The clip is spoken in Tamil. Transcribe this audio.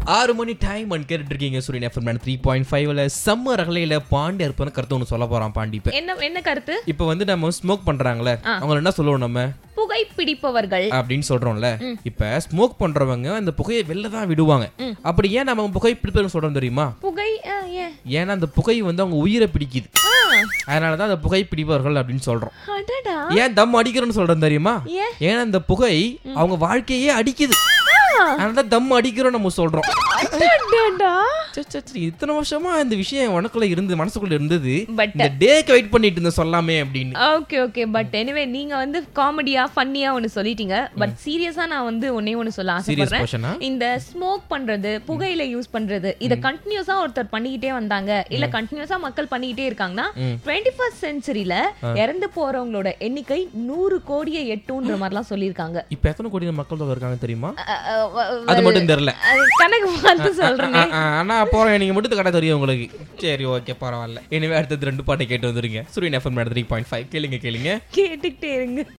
ஆறு மணி டைம் அண்ட் கேட்டுட்டு இருக்கீங்க சூரியன் எஃப்எம் த்ரீ பாயிண்ட் ஃபைவ்ல செம்ம ரகலையில பாண்டி அற்பன கருத்து ஒன்று சொல்ல போறான் பாண்டி இப்ப என்ன என்ன கருத்து இப்போ வந்து நம்ம ஸ்மோக் பண்றாங்களே அவங்க என்ன சொல்லுவோம் நம்ம புகைப்பிடிப்பவர்கள் அப்படின்னு சொல்றோம்ல இப்ப ஸ்மோக் பண்றவங்க அந்த புகையை வெளில தான் விடுவாங்க அப்படி ஏன் நம்ம புகை பிடிப்பதுன்னு சொல்றோம் தெரியுமா புகை ஆ, ஏன் ஏன்னா அந்த புகை வந்து அவங்க உயிரை பிடிக்குது ஆ, அதனாலதான் அந்த புகை பிடிப்பவர்கள் அப்படின்னு சொல்றோம் அடடா ஏன் தம் அடிக்கிறோம்னு சொல்றோம் தெரியுமா ஏன்? ஏன்னா அந்த புகை அவங்க வாழ்க்கையே அடிக்குது அதனாலதான் தம் அடிக்கிறோம் நம்ம சொல்றோம் அடடா சே, சே, சே, இத்தனை வருஷமா இந்த விஷயம் உனக்குள்ள இருந்து மனசுக்குள்ள இருந்தது But- இந்த டேக்கு வெயிட் பண்ணிட்டு இருந்த சொல்லாமே அப்படின்னு ஓகே ஓகே பட் எனிவே நீங்க வந்து காமெடியா ஃபன்னியா ஒன்னு சொல்லிட்டீங்க பட் சீரியஸா நான் வந்து ஒன்னே ஒன்னு சொல்ல சீரியஸ் ஆசைப்படுறேன் போர்ஷனா இந்த ஸ்மோக் பண்றது புகையில யூஸ் பண்றது இத கண்டினியூஸா ஒருத்தர் பண்ணிக்கிட்டே வந்தாங்க இல்ல கண்டினியூஸா மக்கள் பண்ணிக்கிட்டே இருக்காங்கன்னா டுவெண்ட்டி ஃபர்ஸ்ட் செஞ்சுரியில இறந்து போறவங்களோட எண்ணிக்கை நூறு கோடியை எட்டுன்ற மாதிரிலாம் சொல்லியிருக்காங்க இப்ப எத்தனை கோடி மக்கள் தொகை இருக்காங்க தெரியுமா அ, அ, வ- வ- அது மட்டும் தெரியல அது கணக்கு பார்த்து சொல்றேனே ஆ, ஆ, ஆனா போறேன் நீங்க மட்டும் கடை தெரியும் உங்களுக்கு சரி ஓகே பரவாயில்ல எனவே அடுத்தது ரெண்டு பாட்டை கேட்டு வந்துருங்க சூரியன் எஃப்எம் த்ரீ பாயிண்ட் ஃபைவ் கேளுங்க கேளுங்க கேட்டுக்கிட்டே இருங்க